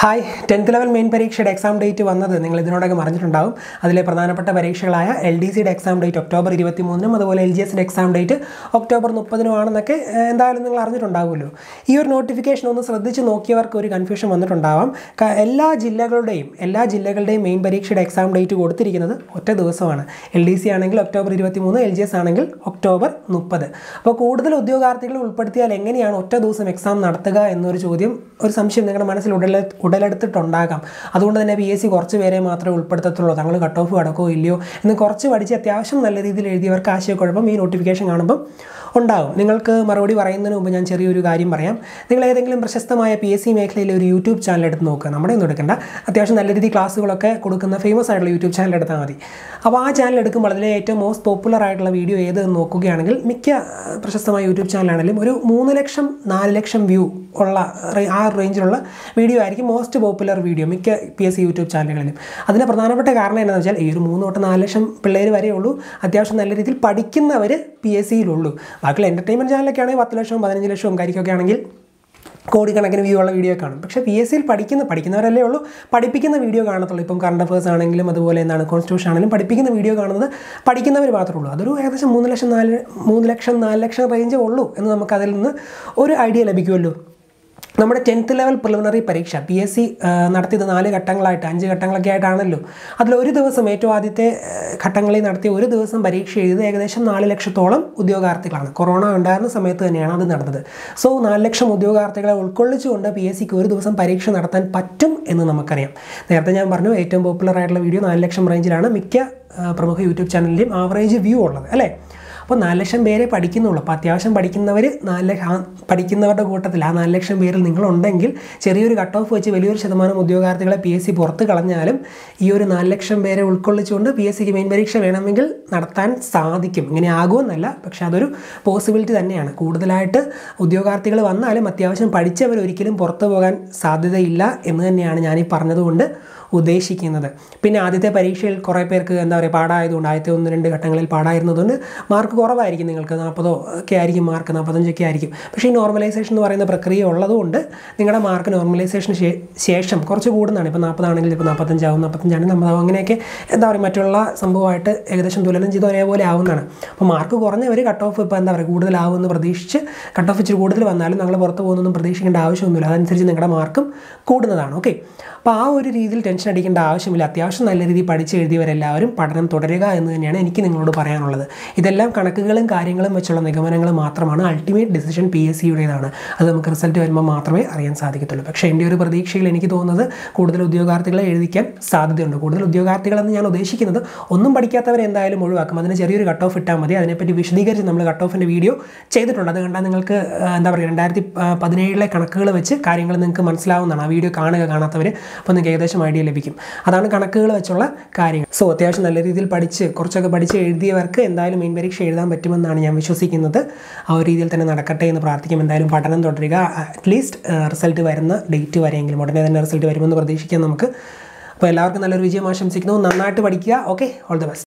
hi tenth level main പരീക്ഷയുടെ exam date വന്നത് നിങ്ങൾ ഇതിനോടൊക്കെ അറിഞ്ഞിട്ടുണ്ടാവും അതിലെ പ്രധാനപ്പെട്ട പരീക്ഷകളായ എൽ ഡി സിയുടെ എക്സാം ഡേറ്റ് ഒക്ടോബർ ഇരുപത്തി മൂന്നിനും അതുപോലെ എൽ ജി എസിൻ്റെ എക്സാം ഡേറ്റ് ഒക്ടോബർ മുപ്പതിനും ആണെന്നൊക്കെ ഏഹ്, എന്തായാലും നിങ്ങൾ അറിഞ്ഞിട്ടുണ്ടാവുമല്ലോ ഈ ഒരു നോട്ടിഫിക്കേഷൻ ഒന്ന് ശ്രദ്ധിച്ച് നോക്കിയവർക്ക് ഒരു കൺഫ്യൂഷൻ വന്നിട്ടുണ്ടാവാം ക- എല്ലാ ജില്ലകളുടെയും എല്ലാ ജില്ലകളുടെയും മെയിൻ പരീക്ഷയുടെ എക്സാം ഡേറ്റ് കൊടുത്തിരിക്കുന്നത് ഒറ്റ ദിവസമാണ് എൽ ഡി സി ആണെങ്കിൽ ഒക്ടോബർ ഇരുപത്തി മൂന്ന് എൽ ജി എസ് ആണെങ്കിൽ ഒക്ടോബർ മുപ്പത് അപ്പോൾ കൂടുതൽ ഉദ്യോഗാർത്ഥികളെ ഉൾപ്പെടുത്തിയാൽ എങ്ങനെയാണ് ഒറ്റ ദിവസം എക്സാം നടത്തുക എന്നൊരു ചോദ്യം ഒരു സംശയം നിങ്ങളുടെ മനസ്സിൽ ഉടലെ ഉടലെടുത്തിട്ടുണ്ടാകാം അതുകൊണ്ട് തന്നെ പി എസ് സി കുറച്ച് പേരെ മാത്രമേ ഉൾപ്പെടുത്തത്തുള്ളൂ തങ്ങൾ കട്ട് ഓഫ് കടക്കോ ഇല്ലയോ എന്ന് കുറച്ച് പഠിച്ച് അത്യാവശ്യം നല്ല രീതിയിൽ എഴുതിയവർക്ക് ആശയക്കുഴപ്പം ഈ നോട്ടിഫിക്കേഷൻ കാണുമ്പം ഉണ്ടാവും നിങ്ങൾക്ക് മറുപടി പറയുന്നതിന് മുമ്പ് ഞാൻ ചെറിയൊരു കാര്യം പറയാം നിങ്ങൾ ഏതെങ്കിലും പ്രശസ്തമായ പി എസ് സി മേഖലയിലെ ഒരു യൂട്യൂബ് ചാനൽ എടുത്ത് നോക്കുക നമ്മുടെ ഒന്നും എടുക്കണ്ട അത്യാവശ്യം നല്ല രീതിയിൽ ക്ലാസ്സുകളൊക്കെ കൊടുക്കുന്ന ഫേമസ് ആയിട്ടുള്ള യൂട്യൂബ് ചാനൽ എടുത്താൽ മതി അപ്പോൾ ആ ചാനൽ എടുക്കുമ്പോൾ അതിലെ ഏറ്റവും മോസ്റ്റ് പോപ്പുലർ ആയിട്ടുള്ള വീഡിയോ ഏത് എന്ന് നോക്കുകയാണെങ്കിൽ മിക്ക ആ, പ്രശസ്തമായ യൂട്യൂബ് ചാനലാണെങ്കിലും ഒരു മൂന്ന് ലക്ഷം നാല് ലക്ഷം വ്യൂ ഉള്ള റേ- ആ റേഞ്ചിലുള്ള വീഡിയോ ആയിരിക്കും മോസ്റ്റ് പോപ്പുലർ വീഡിയോ മിക്ക പി എസ് സി യൂട്യൂബ് ചാനലുകളിലും അതിന് പ്രധാനപ്പെട്ട കാരണം എന്താണെന്ന് വെച്ചാൽ ഈ ഒരു മൂന്ന് തൊട്ട് നാല് ലക്ഷം പിള്ളേർ വരെ ഉള്ളൂ അത്യാവശ്യം നല്ല രീതിയിൽ പഠിക്കുന്നവർ പി എസ് സിയിലുള്ളൂ ബാക്കിയുള്ള എൻ്റർടൈൻമെൻറ്റ് ചാനലൊക്കെ ആണെങ്കിൽ പത്ത് ലക്ഷവും പതിനഞ്ച് ലക്ഷവും കാര്യമൊക്കെ ആണെങ്കിൽ കോടിക്കണക്കിന് വ്യൂ ഉള്ള വീഡിയോ കാണും പക്ഷേ പി എസ് സിയിൽ പഠിക്കുന്ന പഠിക്കുന്നവരല്ലേ ഉള്ളൂ പഠിപ്പിക്കുന്ന വീഡിയോ കാണത്തുള്ളൂ ഇപ്പം കറണ്ട് അഫേഴ്സ് ആണെങ്കിലും അതുപോലെ എന്താണ് കോൺസ്റ്റിറ്റ്യൂഷൻ ആണെങ്കിലും പഠിപ്പിക്കുന്ന വീഡിയോ കാണുന്നത് പഠിക്കുന്നവർ മാത്രമേ ഉള്ളൂ അതൊരു ഏകദേശം മൂന്ന് ലക്ഷം നാല് മൂന്ന് ലക്ഷം നാല് ലക്ഷം റേഞ്ചേ ഉള്ളൂ എന്ന് നമുക്ക് അതിൽ നിന്ന് ഒരു ഐഡിയ ലഭിക്കുമല്ലോ നമ്മുടെ ടെൻത്ത് ലെവൽ പ്രിലിമിനറി പരീക്ഷ പി എസ് സി നടത്തിയത് നാല് ഘട്ടങ്ങളായിട്ട് അഞ്ച് ഘട്ടങ്ങളൊക്കെ ആയിട്ടാണല്ലോ അതിൽ ഒരു ദിവസം ഏറ്റവും ആദ്യത്തെ ആ, ഘട്ടങ്ങളിൽ നടത്തിയ ഒരു ദിവസം പരീക്ഷ എഴുതിയത് ഏകദേശം നാല് ലക്ഷത്തോളം ഉദ്യോഗാർത്ഥികളാണ് കൊറോണ ഉണ്ടായിരുന്ന സമയത്ത് തന്നെയാണ് അത് നടന്നത് സോ നാല് ലക്ഷം ഉദ്യോഗാർത്ഥികളെ ഉൾക്കൊള്ളിച്ചുകൊണ്ട് പി എസ് സിക്ക് ഒരു ദിവസം പരീക്ഷ നടത്താൻ പറ്റും എന്ന് നമുക്കറിയാം നേരത്തെ ഞാൻ പറഞ്ഞു ഏറ്റവും പോപ്പുലർ ആയിട്ടുള്ള വീഡിയോ നാല് ലക്ഷം റേഞ്ചിലാണ് മിക്ക ആ, പ്രമുഖ യൂട്യൂബ് ചാനലിൻ്റെയും ആവറേജ് വ്യൂ ഉള്ളത് അല്ലേ അപ്പോൾ നാല് ലക്ഷം പേരെ പഠിക്കുന്നുള്ളൂ അപ്പോൾ അത്യാവശ്യം പഠിക്കുന്നവർ നാല് ലക്ഷ- ആ പഠിക്കുന്നവരുടെ കൂട്ടത്തിൽ ആ നാല് ലക്ഷം പേരിൽ നിങ്ങളുണ്ടെങ്കിൽ ചെറിയൊരു കട്ട് ഓഫ് വെച്ച് വലിയൊരു ശതമാനം ഉദ്യോഗാർത്ഥികളെ പി എസ് സി പുറത്ത് കളഞ്ഞാലും ഈ ഒരു നാല് ലക്ഷം പേരെ ഉൾക്കൊള്ളിച്ചുകൊണ്ട് പി എസ് സിക്ക് മെയിൻ പരീക്ഷ വേണമെങ്കിൽ നടത്താൻ സാധിക്കും ഇങ്ങനെ ആകുമെന്നല്ല പക്ഷേ അതൊരു പോസിബിലിറ്റി തന്നെയാണ് കൂടുതലായിട്ട് ഉദ്യോഗാർത്ഥികൾ വന്നാലും അത്യാവശ്യം പഠിച്ചവർ ഒരിക്കലും പുറത്തു പോകാൻ സാധ്യതയില്ല എന്ന് തന്നെയാണ് ഞാൻ ഈ പറഞ്ഞതുകൊണ്ട് ഉദ്ദേശിക്കുന്നത് പിന്നെ ആദ്യത്തെ പരീക്ഷയിൽ കുറേ പേർക്ക് എന്താ പറയുക പാടായതുകൊണ്ട് ആദ്യത്തെ ഒന്ന് രണ്ട് ഘട്ടങ്ങളിൽ പാടായിരുന്നതുകൊണ്ട് മാർക്ക് കുറവായിരിക്കും നിങ്ങൾക്ക് നാൽപ്പതോ ഒക്കെ ആയിരിക്കും മാർക്ക് നാൽപ്പത്തഞ്ചൊക്കെ ആയിരിക്കും പക്ഷേ ഈ നോർമലൈസേഷൻ എന്ന് പറയുന്ന പ്രക്രിയ ഉള്ളതുകൊണ്ട് നിങ്ങളുടെ മാർക്ക് നോർമലൈസേഷന് ശേ- ശേഷം കുറച്ച് കൂടുന്നതാണ് ഇപ്പോൾ നാൽപ്പതാണെങ്കിൽ ഇപ്പോൾ നാൽപ്പത്തഞ്ചാവും നാൽപ്പത്തഞ്ചാണെങ്കിൽ നാൽപ്പതാവും അങ്ങനെയൊക്കെ എന്താ പറയുക മറ്റുള്ള സംഭവമായിട്ട് ഏകദേശം തുലനം ചെയ്ത് ഒരേപോലെ ആവുന്നതാണ് അപ്പോൾ മാർക്ക് കുറഞ്ഞവർ കട്ട് ഓഫ് ഇപ്പോൾ എന്താ പറയുക കൂടുതലാവുമെന്ന് പ്രതീക്ഷിച്ച് കട്ട് ഓഫ് ഇച്ചിരി കൂടുതൽ വന്നാലും നിങ്ങൾ പുറത്ത് പോകുന്നൊന്നും പ്രതീക്ഷിക്കേണ്ട ആവശ്യമൊന്നുമില്ല അതനുസരിച്ച് നിങ്ങളുടെ മാർക്കും കൂടുന്നതാണ് ഓക്കെ അപ്പോൾ ആ ഒരു രീതിയിൽ ടെൻഷൻ അടിക്കേണ്ട ആവശ്യമില്ല അത്യാവശ്യം നല്ല രീതിയിൽ പഠിച്ച് എഴുതിയവരെല്ലാവരും പഠനം തുടരുക എന്ന് തന്നെയാണ് എനിക്ക് നിങ്ങളോട് പറയാനുള്ളത് ഇതെല്ലാം കണക്കുകളും കാര്യങ്ങളും വെച്ചുള്ള നിഗമനങ്ങൾ മാത്രമാണ് അൾട്ടിമേറ്റ് ഡിസിഷൻ പി എസ് സിയുടേതാണ് അത് നമുക്ക് റിസൾട്ട് വരുമ്പോൾ മാത്രമേ അറിയാൻ സാധിക്കത്തുള്ളൂ പക്ഷേ എൻ്റെ ഒരു പ്രതീക്ഷയിൽ എനിക്ക് തോന്നുന്നത് കൂടുതൽ ഉദ്യോഗാർത്ഥികളെ എഴുതിക്കാൻ സാധ്യതയുണ്ട് കൂടുതൽ ഉദ്യോഗാർത്ഥികളെന്ന് ഞാൻ ഉദ്ദേശിക്കുന്നത് ഒന്നും പഠിക്കാത്തവരെ എന്തായാലും ഒഴിവാക്കും അതിന് ചെറിയൊരു കട്ട് ഓഫ് ഇട്ടാൽ മതി അതിനെപ്പറ്റി വിശദീകരിച്ച് നമ്മൾ കട്ട് ഓഫിൻ്റെ വീഡിയോ ചെയ്തിട്ടുണ്ട് അത് കണ്ടാൽ നിങ്ങൾക്ക് ആ, എന്താ പറയുക രണ്ടായിരത്തി പതിനേഴിലെ കണക്കുകൾ വെച്ച് കാര്യങ്ങൾ നിങ്ങൾക്ക് മനസ്സിലാവുന്നതാണ് ആ വീഡിയോ കാണുക കാണാത്തവർ അപ്പോൾ നിങ്ങൾക്ക് ഏകദേശം ഐഡിയ ലഭിക്കും അതാണ് കണക്കുകൾ വെച്ചുള്ള കാര്യങ്ങൾ സോ അത്യാവശ്യം നല്ല രീതിയിൽ പഠിച്ച് കുറച്ചൊക്കെ പഠിച്ച് എഴുതിയവർക്ക് എന്തായാലും മെയിൻ പരീക്ഷ എഴുതാൻ പറ്റുമെന്നാണ് ഞാൻ വിശ്വസിക്കുന്നത് ആ ഒരു രീതിയിൽ തന്നെ നടക്കട്ടെ എന്ന് പ്രാർത്ഥിക്കും എന്തായാലും പഠനം തുടരുക അറ്റ്ലീസ്റ്റ് റിസൾട്ട് വരുന്ന ഡേറ്റ് വരെയെങ്കിലും ഉടനെ തന്നെ റിസൾട്ട് വരുമെന്ന് പ്രതീക്ഷിക്കാം നമുക്ക് അപ്പോൾ എല്ലാവർക്കും നല്ലൊരു വിജയം ആശംസിക്കുന്നു നന്നായിട്ട് പഠിക്കുക ഓക്കെ ഓൾ ദി ബെസ്റ്റ്